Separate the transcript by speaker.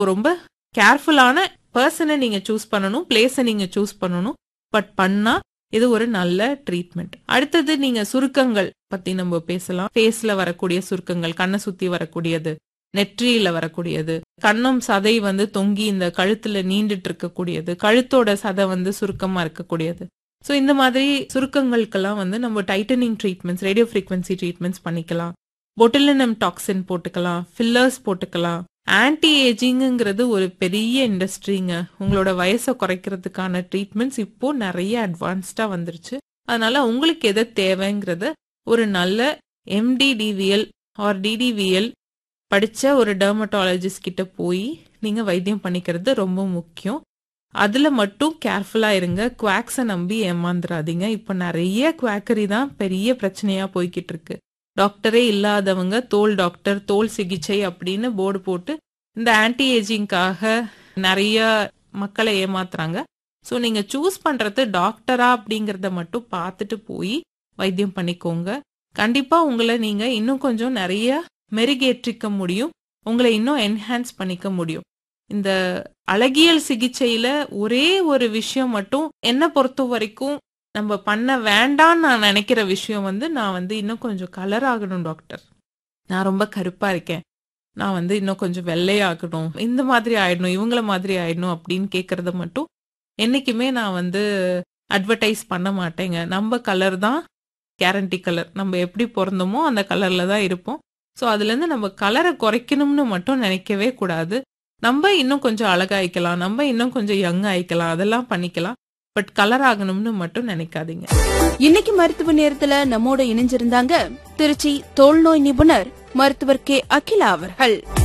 Speaker 1: ரொம்ப கேர்ஃபுல்லான பர்சனை நீங்க சூஸ் பண்ணணும் பிளேஸை நீங்க சூஸ் பண்ணணும் பட் பண்ணா இது ஒரு நல்ல ட்ரீட்மெண்ட் அடுத்தது நீங்க சுருக்கங்கள் பத்தி நம்ம பேசலாம் ஃபேஸ்ல வரக்கூடிய சுருக்கங்கள் கண்ணை சுத்தி வரக்கூடியது நெற்றியில வரக்கூடியது கண்ணம் சதை வந்து தொங்கி இந்த கழுத்துல நீண்டுட்டு இருக்கக்கூடியது கழுத்தோட சதை வந்து சுருக்கமா இருக்கக்கூடியது ஸோ இந்த மாதிரி சுருக்கங்களுக்கெல்லாம் வந்து நம்ம tightening treatments radio frequency treatments பண்ணிக்கலாம் பொட்டிலினம் டாக்ஸின் போட்டுக்கலாம் ஃபில்லர்ஸ் போட்டுக்கலாம் ஆன்டி ஏஜிங்கிறது ஒரு பெரிய இண்டஸ்ட்ரிங்க உங்களோட வயசை குறைக்கிறதுக்கான ட்ரீட்மெண்ட்ஸ் இப்போ நிறைய அட்வான்ஸ்டா வந்துருச்சு அதனால உங்களுக்கு எதை தேவைங்கிறத ஒரு நல்ல எம்டிடிவிஎல் ஆர் டிடிவிஎல் படிச்ச ஒரு டெர்மட்டாலஜிஸ்ட் கிட்ட போய் நீங்க வைத்தியம் பண்ணிக்கிறது ரொம்ப முக்கியம் அதுல மட்டும் கேர்ஃபுல்லா இருங்க குவாக்ஸை நம்பி ஏமாந்துடாதீங்க இப்போ நிறைய குவாக்கரி தான் பெரிய பிரச்சனையா போய்கிட்டு இருக்கு டாக்டரே இல்லாதவங்க தோல் டாக்டர் தோல் சிகிச்சை அப்படின்னு போர்டு போட்டு இந்த ஆன்டி ஏஜிங்காக நிறைய மக்களை ஏமாத்துறாங்க ஸோ நீங்க சூஸ் பண்றது டாக்டரா அப்படிங்கறத மட்டும் பார்த்துட்டு போய் வைத்தியம் பண்ணிக்கோங்க கண்டிப்பா உங்களை நீங்க இன்னும் கொஞ்சம் நிறைய மெருகேற்றிக்க முடியும் உங்களை இன்னும் என்ஹான்ஸ் பண்ணிக்க முடியும் இந்த அழகியல் சிகிச்சையில ஒரே ஒரு விஷயம் மட்டும் என்ன பொறுத்த வரைக்கும் நம்ம பண்ண வேண்டாம்னு நான் நினைக்கிற விஷயம் வந்து நான் வந்து இன்னும் கொஞ்சம் கலர் ஆகணும் டாக்டர் நான் ரொம்ப கருப்பா இருக்கேன் நான் வந்து இன்னும் கொஞ்சம் வெள்ளையாகணும் இந்த மாதிரி ஆயிடணும் இவங்கள மாதிரி ஆயிடணும் அப்படின்னு கேட்கறத மட்டும் என்னைக்குமே நான் வந்து அட்வர்டைஸ் பண்ண மாட்டேங்க நம்ம கலர் தான் கேரண்டி கலர் நம்ம எப்படி பிறந்தோமோ அந்த கலர்ல தான் இருப்போம் ஸோ அதுலேருந்து நம்ம கலரை குறைக்கணும்னு மட்டும் நினைக்கவே கூடாது நம்ம இன்னும் கொஞ்சம் அழகாயிக்கலாம் நம்ம இன்னும் கொஞ்சம் யங் ஆயிக்கலாம் அதெல்லாம் பண்ணிக்கலாம் பட் கலர் ஆகணும்னு மட்டும் நினைக்காதீங்க
Speaker 2: இன்னைக்கு மருத்துவ நேரத்துல நம்மோட இணைஞ்சிருந்தாங்க திருச்சி தோல் நோய் நிபுணர் மருத்துவர் கே அகிலா அவர்கள்